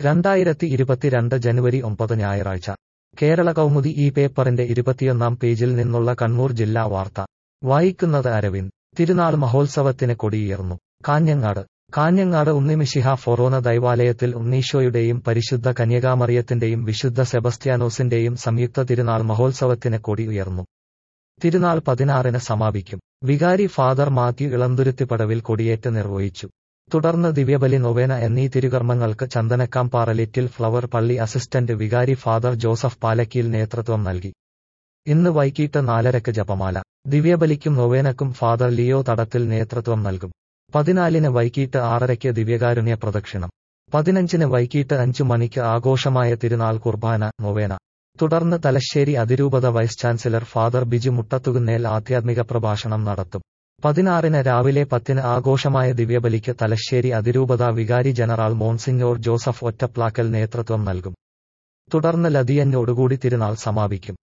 രണ്ടായിരത്തി ഇരുപത്തിരണ്ട് ജനുവരി ഒമ്പത് ഞായറാഴ്ച കേരള കൗമുദി ഈ പേപ്പറിന്റെ ഇരുപത്തിയൊന്നാം പേജിൽ നിന്നുള്ള കണ്ണൂർ ജില്ലാ വാർത്ത വായിക്കുന്നത് അരവിന്ദ് തിരുനാൾ മഹോത്സവത്തിന് കൊടിയുയർന്നു കാഞ്ഞങ്ങാട് കാഞ്ഞങ്ങാട് ഉണ്ണിമിശിഹ ഫൊറോന ദൈവാലയത്തിൽ ഉണ്ണീശോയുടെയും പരിശുദ്ധ കന്യകാമറിയത്തിന്റെയും വിശുദ്ധ സെബസ്ത്യാനോസിന്റെയും സംയുക്ത തിരുനാൾ മഹോത്സവത്തിന് കൊടി ഉയർന്നു തിരുനാൾ പതിനാറിന് സമാപിക്കും വികാരി ഫാദർ മാത്യു ഇളന്തുരുത്തിപ്പടവിൽ കൊടിയേറ്റ് നിർവഹിച്ചു തുടർന്ന് ദിവ്യബലി നൊവേന എന്നീ തിരുകർമ്മങ്ങൾക്ക് ചന്ദനക്കാംപാറ ലിറ്റിൽ ഫ്ലവർ പള്ളി അസിസ്റ്റന്റ് വികാരി ഫാദർ ജോസഫ് പാലക്കിയിൽ നേതൃത്വം നൽകി ഇന്ന് വൈകിട്ട് നാലരക്ക് ജപമാല ദിവ്യബലിക്കും നൊവേനക്കും ഫാദർ ലിയോ തടത്തിൽ നേതൃത്വം നൽകും പതിനാലിന് വൈകിട്ട് ആറരയ്ക്ക് ദിവ്യകാരുണ്യ പ്രദക്ഷിണം പതിനഞ്ചിന് വൈകിട്ട് അഞ്ചു മണിക്ക് ആഘോഷമായ തിരുനാൾ കുർബാന നൊവേന തുടർന്ന് തലശ്ശേരി അതിരൂപത vice chancellor father Biju Muttathukunnel ആധ്യാത്മിക പ്രഭാഷണം നടത്തും പതിനാറിന് രാവിലെ പത്തിന് ആഘോഷമായ ദിവ്യബലിക്ക് തലശ്ശേരി അതിരൂപത വികാരി ജനറൽ മോൺസിഞ്ഞോർ ജോസഫ് ഒറ്റപ്ലാക്കൽ നേതൃത്വം നൽകും തുടർന്ന് ലതിയഞ്ഞോടുകൂടി തിരുനാൾ സമാപിക്കും